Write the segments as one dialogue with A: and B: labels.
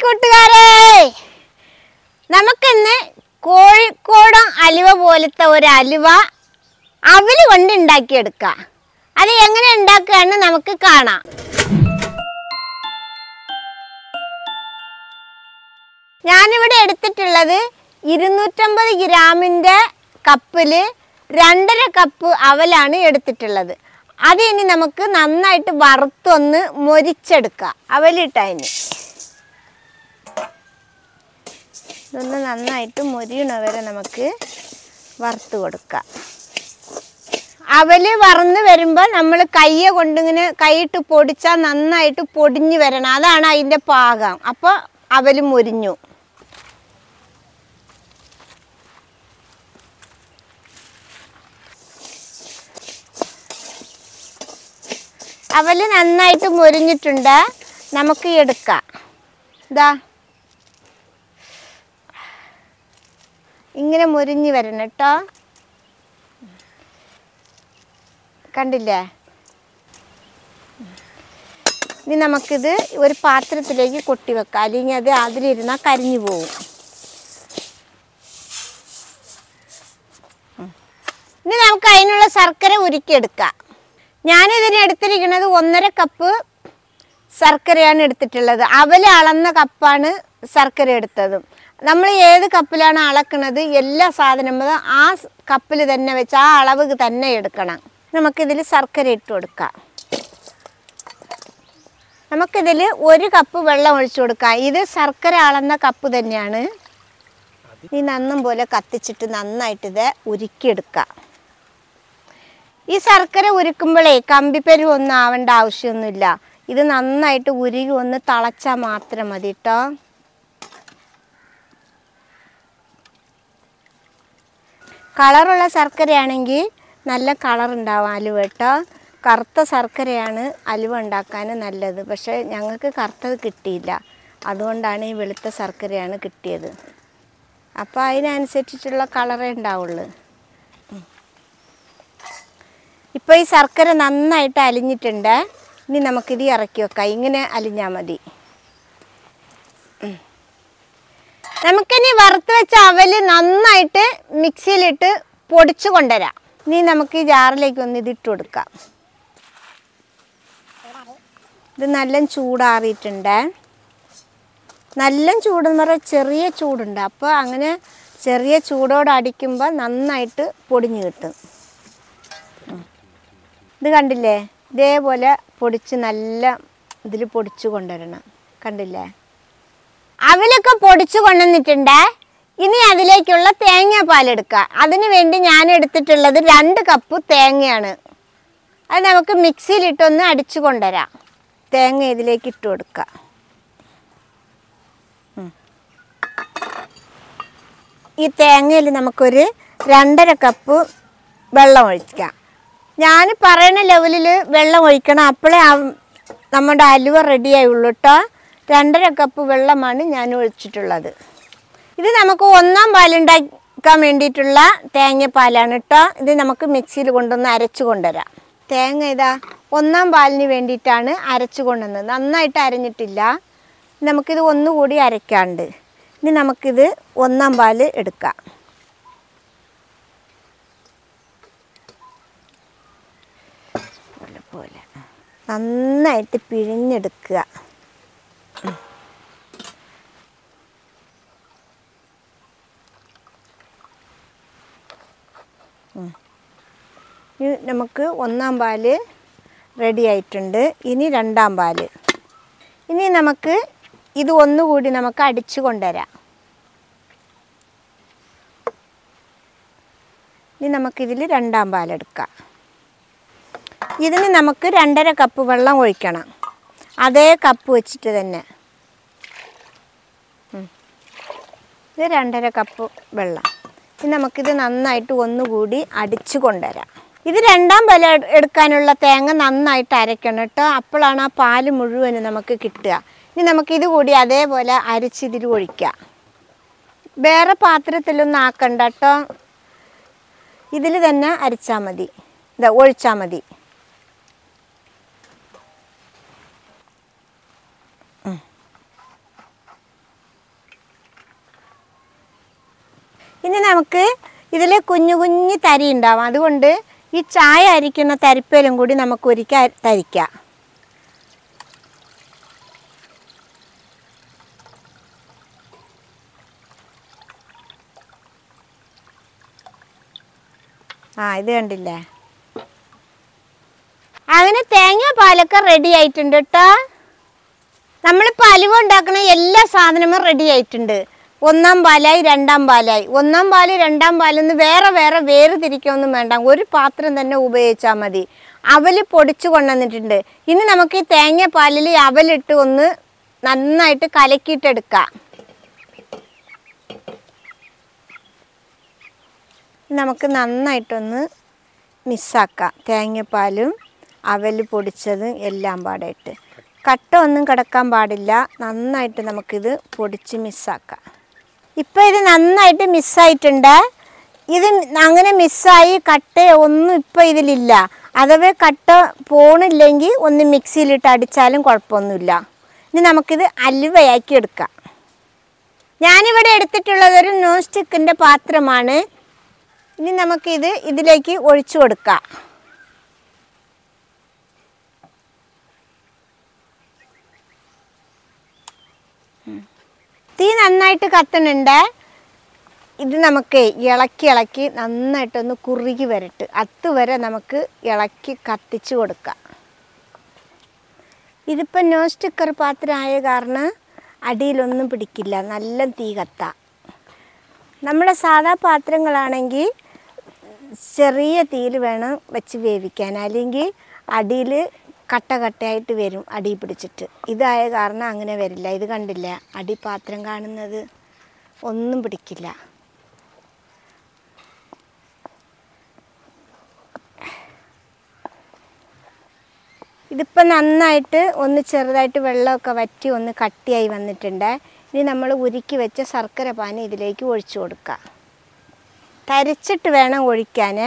A: കൂട്ടുകാരെ നമുക്കിന്ന് കോഴിക്കോടൻ അലുവ പോലത്തെ ഒരു അലുവ അവല് കൊണ്ട് ഉണ്ടാക്കിയെടുക്കാം അത് എങ്ങനെ ഉണ്ടാക്കുകയെന്ന് നമുക്ക് കാണാം ഞാനിവിടെ എടുത്തിട്ടുള്ളത് ഇരുന്നൂറ്റമ്പത് ഗ്രാമിൻ്റെ കപ്പിൽ രണ്ടര കപ്പ് അവലാണ് എടുത്തിട്ടുള്ളത് അത് ഇനി നമുക്ക് നന്നായിട്ട് വറുത്തൊന്ന് മൊരിച്ചെടുക്കാം അവലിട്ടതിന് ഇതൊന്ന് നന്നായിട്ട് മൊരിയണ വരെ നമുക്ക് വറുത്ത് കൊടുക്കാം അവല് വറന്ന് വരുമ്പോൾ നമ്മൾ കയ്യെ കൊണ്ടിങ്ങനെ കൈയിട്ട് പൊടിച്ചാൽ നന്നായിട്ട് പൊടിഞ്ഞു വരണം അതാണ് അതിൻ്റെ പാകം അപ്പോൾ അവല് മൊരിഞ്ഞു അവല് നന്നായിട്ട് മൊരിഞ്ഞിട്ടുണ്ട് നമുക്ക് എടുക്കാം ഇതാ ഇങ്ങനെ മുരിഞ്ഞ് വരണം കേട്ടോ കണ്ടില്ലേ ഇനി നമുക്കിത് ഒരു പാത്രത്തിലേക്ക് കൊട്ടി വെക്കാം അല്ലെങ്കിൽ അത് അതിലിരുന്നാൽ കരിഞ്ഞു പോകും ഉം. ഇനി നമുക്ക് അതിനുള്ള ശർക്കര ഉരുക്കിയെടുക്കാം ഞാനിതിന് എടുത്തിരിക്കുന്നത് ഒന്നര കപ്പ് ശർക്കരയാണ് എടുത്തിട്ടുള്ളത് അവല് അളന്ന കപ്പാണ് ശർക്കര എടുത്തത് നമ്മൾ ഏത് കപ്പിലാണ് അളക്കുന്നത് എല്ലാ സാധനങ്ങളും ആ കപ്പിൽ തന്നെ വെച്ച് ആ അളവ് തന്നെ എടുക്കണം നമുക്കിതിൽ ശർക്കര ഇട്ട് കൊടുക്കാം നമുക്കിതിൽ ഒരു കപ്പ് വെള്ളം ഒഴിച്ചു കൊടുക്കാം ഇത് ശർക്കര അളന്ന കപ്പ് തന്നെയാണ് ഈ നന്നും പോലെ കത്തിച്ചിട്ട് നന്നായിട്ട് ഇത് ഉരുക്കിയെടുക്കാം ഈ ശർക്കര ഉരുക്കുമ്പോഴേ കമ്പിപ്പരുവ് ഒന്നും ആവേണ്ട ആവശ്യമൊന്നുമില്ല ഇത് നന്നായിട്ട് ഉരുകി ഒന്ന് തിളച്ചാൽ മാത്രം മതി കേട്ടോ കളറുള്ള ശർക്കരയാണെങ്കിൽ നല്ല കളർ ഉണ്ടാവും അലുവ കേട്ടോ കറുത്ത ശർക്കരയാണ് അലുവ ഉണ്ടാക്കാൻ നല്ലത് പക്ഷേ ഞങ്ങൾക്ക് കറുത്തത് കിട്ടിയില്ല അതുകൊണ്ടാണ് ഈ വെളുത്ത ശർക്കരയാണ് കിട്ടിയത് അപ്പോൾ അതിനനുസരിച്ചിട്ടുള്ള കളറേ ഉണ്ടാവുള്ളൂ ഇപ്പോൾ ഈ ശർക്കര നന്നായിട്ട് അലിഞ്ഞിട്ടുണ്ട് ഇനി നമുക്കിത് ഇറക്കി വെക്കാം ഇങ്ങനെ അലിഞ്ഞാൽ മതി ഉം. നമുക്കിനി വറുത്ത് വെച്ച അവല് നന്നായിട്ട് മിക്സിയിലിട്ട് പൊടിച്ചു കൊണ്ടുവരാം ഇനി നമുക്ക് ഈ ജാറിലേക്ക് ഒന്ന് ഇതിട്ട് കൊടുക്കാം ഇത് നല്ല ചൂടാറിയിട്ടുണ്ട് നല്ല ചൂടെന്ന് പറഞ്ഞാൽ ചെറിയ ചൂടുണ്ട് അപ്പോൾ അങ്ങനെ ചെറിയ ചൂടോടെ അടിക്കുമ്പോൾ നന്നായിട്ട് പൊടിഞ്ഞു കിട്ടും ഇത് കണ്ടില്ലേ ഇതേപോലെ പൊടിച്ച് നല്ല ഇതിൽ പൊടിച്ചു കൊണ്ടുവരണം കണ്ടില്ലേ അവലൊക്കെ പൊടിച്ചു കൊണ്ടുവന്നിട്ടുണ്ട് ഇനി അതിലേക്കുള്ള തേങ്ങാപ്പാൽ എടുക്കുക അതിന് വേണ്ടി ഞാൻ എടുത്തിട്ടുള്ളത് രണ്ട് കപ്പ് തേങ്ങയാണ് അത് നമുക്ക് മിക്സിയിലിട്ടൊന്ന് അടിച്ചു കൊണ്ടുവരാം തേങ്ങ ഇതിലേക്ക് ഇട്ട് കൊടുക്കുക ഉം. ഈ തേങ്ങയിൽ നമുക്കൊരു രണ്ടര കപ്പ് വെള്ളം ഒഴിക്കാം ഞാൻ പറയുന്ന ലെവലിൽ വെള്ളം ഒഴിക്കണം അപ്പോഴേ ആ നമ്മുടെ അലുവ റെഡി ആയുള്ളൂ കേട്ടോ രണ്ടര കപ്പ് വെള്ളമാണ് ഞാൻ ഒഴിച്ചിട്ടുള്ളത് ഇത് നമുക്ക് ഒന്നാം പാലുണ്ടാക്കാൻ വേണ്ടിയിട്ടുള്ള തേങ്ങാപ്പാലാണ് കേട്ടോ ഇത് നമുക്ക് മിക്സിയിൽ കൊണ്ടൊന്ന് അരച്ചു കൊണ്ടുവരാം തേങ്ങ ഇതാ ഒന്നാം പാലിന് വേണ്ടിയിട്ടാണ് അരച്ചു കൊണ്ടുവന്നത് നന്നായിട്ട് അരഞ്ഞിട്ടില്ല നമുക്കിത് ഒന്നുകൂടി അരയ്ക്കാണ്ട് ഇനി നമുക്കിത് ഒന്നാം പാല് എടുക്കാം പോലെ പോലെ നന്നായിട്ട് പിഴിഞ്ഞെടുക്കുക ഉം. ഉം. ഇനി നമുക്ക് ഒന്നാം പാല് റെഡി ആയിട്ടുണ്ട് ഇനി രണ്ടാം പാല് ഇനി നമുക്ക് ഇത് ഒന്നുകൂടി നമുക്ക് അടിച്ചു കൊണ്ടുവരാം ഇനി നമുക്കിതിൽ രണ്ടാം പാലെടുക്കാം ഇതിന് നമുക്ക് രണ്ടര കപ്പ് വെള്ളം ഒഴിക്കണം അതേ കപ്പ് വെച്ചിട്ട് തന്നെ ഉം. ഇത് രണ്ടര കപ്പ് വെള്ളം ഇനി നമുക്കിത് നന്നായിട്ട് ഒന്നുകൂടി അടിച്ചു കൊണ്ടുവരാം ഇത് രണ്ടാം പല എടുക്കാനുള്ള തേങ്ങ നന്നായിട്ട് അരയ്ക്കണം കേട്ടോ അപ്പോഴാണ് ആ പാല് മുഴുവനും നമുക്ക് കിട്ടുക ഇനി നമുക്കിത് കൂടി അതേപോലെ അരച്ചിതിൽ ഒഴിക്കാം വേറെ പാത്രത്തിലൊന്നും ആക്കണ്ട കേട്ടോ ഇതിൽ തന്നെ അരച്ചാൽ മതി ഇതാ ഒഴിച്ചാൽ മതി ഇനി നമുക്ക് ഇതിൽ കുഞ്ഞു കുഞ്ഞു തരി ഉണ്ടാവും അതുകൊണ്ട് ഈ ചായ അരിക്കുന്ന തരിപ്പയിലും കൂടി നമുക്ക് ഒരിക്കൽ തരിക്കാം ആ ഇത് കണ്ടില്ലേ അങ്ങനെ തേങ്ങ പാലൊക്കെ റെഡി ആയിട്ടുണ്ട് കേട്ടോ നമ്മളിപ്പോൾ അലുവ ഉണ്ടാക്കുന്ന എല്ലാ സാധനവും റെഡി ആയിട്ടുണ്ട് ഒന്നാം പാലായി രണ്ടാം പാലായി ഒന്നാം പാല് രണ്ടാം പാലെന്ന് വേറെ വേറെ വേർതിരിക്കൊന്നും വേണ്ട ഒരു പാത്രം തന്നെ ഉപയോഗിച്ചാൽ മതി അവൽ പൊടിച്ചു കൊണ്ടുവന്നിട്ടുണ്ട് ഇനി നമുക്ക് ഈ തേങ്ങ പാലിൽ അവലിട്ട് ഒന്ന് നന്നായിട്ട് കലക്കിയിട്ടെടുക്കാം നമുക്ക് നന്നായിട്ടൊന്ന് മിസ്സാക്കാം തേങ്ങാപ്പാലും അവൽ പൊടിച്ചതും എല്ലാം പാടെ ഇട്ട് കട്ട ഒന്നും കിടക്കാൻ പാടില്ല നന്നായിട്ട് നമുക്കിത് പൊടിച്ച് മിസ്സാക്കാം ഇപ്പം ഇത് നന്നായിട്ട് മിസ്സായിട്ടുണ്ട് ഇത് അങ്ങനെ മിസ്സായി കട്ട ഒന്നും ഇപ്പം ഇതിലില്ല അഥവാ കട്ട പോണില്ലെങ്കിൽ ഒന്ന് മിക്സിയിലിട്ട് അടിച്ചാലും കുഴപ്പമൊന്നുമില്ല ഇനി നമുക്കിത് അലുവയാക്കി എടുക്കാം ഞാനിവിടെ എടുത്തിട്ടുള്ളത് ഒരു നോൺ സ്റ്റിക്കിൻ്റെ പാത്രമാണ് ഇനി നമുക്കിത് ഇതിലേക്ക് ഒഴിച്ചു കൊടുക്കാം ഉം. തീ നന്നായിട്ട് കത്തണുണ്ട് ഇത് നമുക്ക് ഇളക്കി ഇളക്കി നന്നായിട്ടൊന്ന് കുറുകി വരട്ട് അതുവരെ നമുക്ക് ഇളക്കി കത്തിച്ച് കൊടുക്കാം ഇതിപ്പോൾ നോൺ സ്റ്റിക്കർ പാത്രം ആയ കാരണം അടിയിലൊന്നും പിടിക്കില്ല നല്ല തീ കത്താം നമ്മുടെ സാധാ പാത്രങ്ങളാണെങ്കിൽ ചെറിയ തീയിൽ വേണം വെച്ച് വേവിക്കാൻ അല്ലെങ്കിൽ അടിയിൽ കട്ട കട്ടയായിട്ട് വരും അടി പിടിച്ചിട്ട് ഇതായ കാരണം അങ്ങനെ വരില്ല ഇത് കണ്ടില്ല അടി പാത്രം കാണുന്നത് ഒന്നും പിടിക്കില്ല ഇതിപ്പോൾ നന്നായിട്ട് ഒന്ന് ചെറുതായിട്ട് വെള്ളമൊക്കെ വറ്റി ഒന്ന് കട്ടിയായി വന്നിട്ടുണ്ട് ഇനി നമ്മൾ ഉരുക്കി വെച്ച ശർക്കര പാനി ഇതിലേക്ക് ഒഴിച്ചു കൊടുക്കുക തരിച്ചിട്ട് വേണം ഒഴിക്കാൻ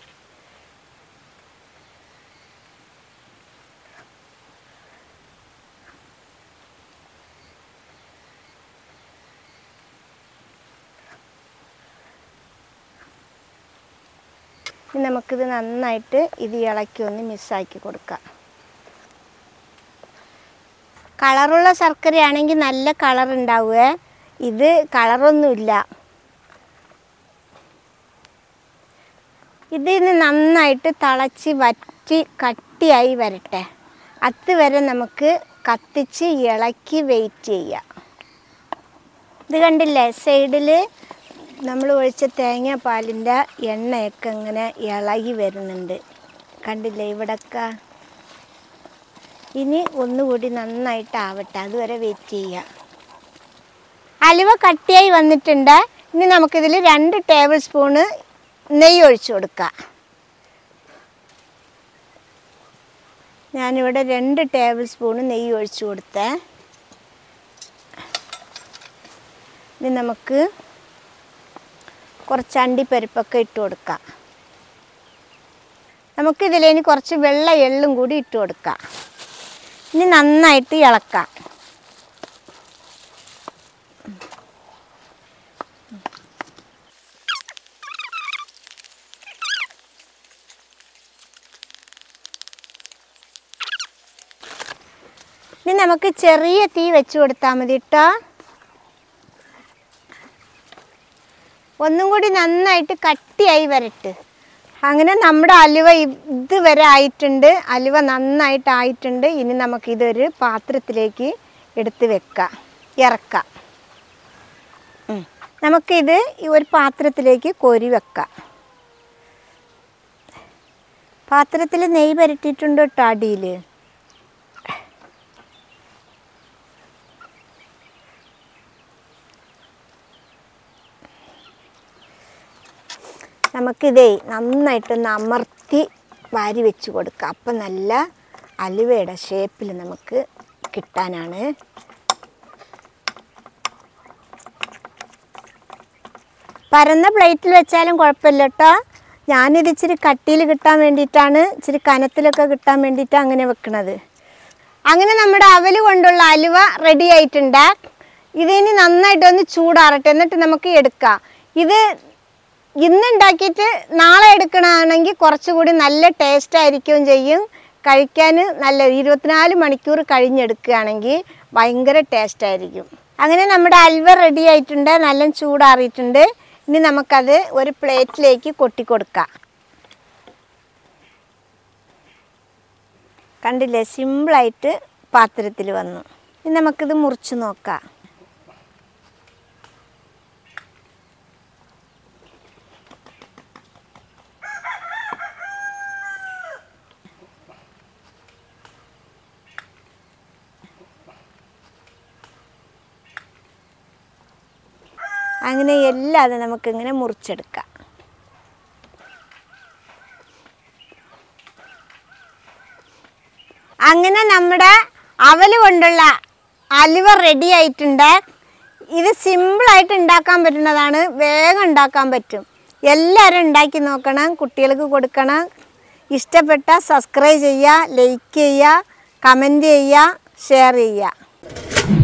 A: ഇനി നമുക്കിത് നന്നായിട്ട് ഇത് ഇളക്കി ഒന്ന് മിസ്സാക്കി കൊടുക്കാം കളറുള്ള ശർക്കരയാണെങ്കിൽ നല്ല കളർ ഉണ്ടാവുക ഇത് കളറൊന്നുമില്ല ഇതിന് നന്നായിട്ട് തിളച്ച് വറ്റി കട്ടിയായി വരട്ടെ അതുവരെ നമുക്ക് കത്തിച്ച് ഇളക്കി വെയിറ്റ് ചെയ്യാം ഇത് കണ്ടില്ലേ സൈഡിൽ നമ്മൾ ഒഴിച്ച തേങ്ങാപ്പാലിൻ്റെ എണ്ണയൊക്കെ ഇങ്ങനെ ഇളകി വരുന്നുണ്ട് കണ്ടില്ലേ ഇവിടൊക്കെ ഇനി ഒന്നുകൂടി നന്നായിട്ട് ആവട്ടെ അതുവരെ വെയിറ്റ് ചെയ്യാം അലുവ കട്ടിയായി വന്നിട്ടുണ്ട് ഇനി നമുക്കിതിൽ രണ്ട് ടേബിൾ സ്പൂണ് നെയ്യ് ഒഴിച്ചു കൊടുക്കാം ഞാനിവിടെ രണ്ട് ടേബിൾ സ്പൂണ് നെയ്യ് ഒഴിച്ചു കൊടുത്തേ ഇനി നമുക്ക് കുറച്ച് അണ്ടിപ്പരിപ്പൊക്കെ ഇട്ട് കൊടുക്കാം നമുക്കിതിലേനി കുറച്ച് വെള്ള എള്ളും കൂടി ഇട്ട് കൊടുക്കാം ഇനി നന്നായിട്ട് ഇളക്കാം ഇനി നമുക്ക് ചെറിയ തീ വെച്ച് കൊടുത്താൽ മതി കേട്ടോ ഒന്നും കൂടി നന്നായിട്ട് കട്ടിയായി വരട്ട് അങ്ങനെ നമ്മുടെ അലുവ ഇ- ഇതുവരെ ആയിട്ടുണ്ട് അലുവ നന്നായിട്ട് ആയിട്ടുണ്ട് ഇനി നമുക്കിതൊരു പാത്രത്തിലേക്ക് എടുത്ത് വെക്കാം ഇറക്കാം ഉം. നമുക്കിത് ഈ ഒരു പാത്രത്തിലേക്ക് കോരി വെക്കാം പാത്രത്തിൽ നെയ്യ് പുരട്ടിയിട്ടുണ്ട് കേട്ടോ അടിയിൽ നമുക്കിതേ നന്നായിട്ടൊന്ന് അമർത്തി വാരി വെച്ച് കൊടുക്കാം അപ്പം നല്ല അലുവയുടെ ഷേപ്പിൽ നമുക്ക് കിട്ടാനാണ് പരന്ന പ്ലേറ്റിൽ വെച്ചാലും കുഴപ്പമില്ല കേട്ടോ ഞാനിത് ഇച്ചിരി കട്ടിയിൽ കിട്ടാൻ വേണ്ടിയിട്ടാണ് ഇച്ചിരി കനത്തിലൊക്കെ കിട്ടാൻ വേണ്ടിയിട്ടാണ് അങ്ങനെ വെക്കണത് അങ്ങനെ നമ്മുടെ അവല് കൊണ്ടുള്ള അലുവ റെഡി ആയിട്ടുണ്ട് ഇതിനി നന്നായിട്ടൊന്ന് ചൂടാറട്ടെ എന്നിട്ട് നമുക്ക് എടുക്കാം ഇത് ഇന്ന് ഉണ്ടാക്കിയിട്ട് നാളെ എടുക്കണമെങ്കിൽ കുറച്ചുകൂടി നല്ല ടേസ്റ്റ് ആയിരിക്കുകയും ചെയ്യും കഴിക്കാൻ നല്ല ഇരുപത്തിനാല് മണിക്കൂർ കഴിഞ്ഞെടുക്കുകയാണെങ്കിൽ ഭയങ്കര ടേസ്റ്റ് ആയിരിക്കും അങ്ങനെ നമ്മുടെ അൽവ റെഡി ആയിട്ടുണ്ട് നല്ല ചൂടാറിയിട്ടുണ്ട് ഇനി നമുക്കത് ഒരു പ്ലേറ്റിലേക്ക് കൊട്ടിക്കൊടുക്കാം കണ്ടില്ലേ സിമ്പിളായിട്ട് പാത്രത്തിൽ വന്നു ഇനി നമുക്കിത് മുറിച്ച് നോക്കാം അങ്ങനെ എല്ലാം അത് നമുക്കിങ്ങനെ മുറിച്ചെടുക്കാം അങ്ങനെ നമ്മുടെ അവൽ കൊണ്ടുള്ള അലുവ റെഡി ആയിട്ടുണ്ട് ഇത് സിമ്പിളായിട്ട് ഉണ്ടാക്കാൻ പറ്റുന്നതാണ് വേഗം ഉണ്ടാക്കാൻ പറ്റും എല്ലാവരും ഉണ്ടാക്കി നോക്കണം കുട്ടികൾക്ക് കൊടുക്കണം ഇഷ്ടപ്പെട്ട സബ്സ്ക്രൈബ് ചെയ്യുക ലൈക്ക് ചെയ്യുക കമൻറ്റ് ചെയ്യുക ഷെയർ ചെയ്യുക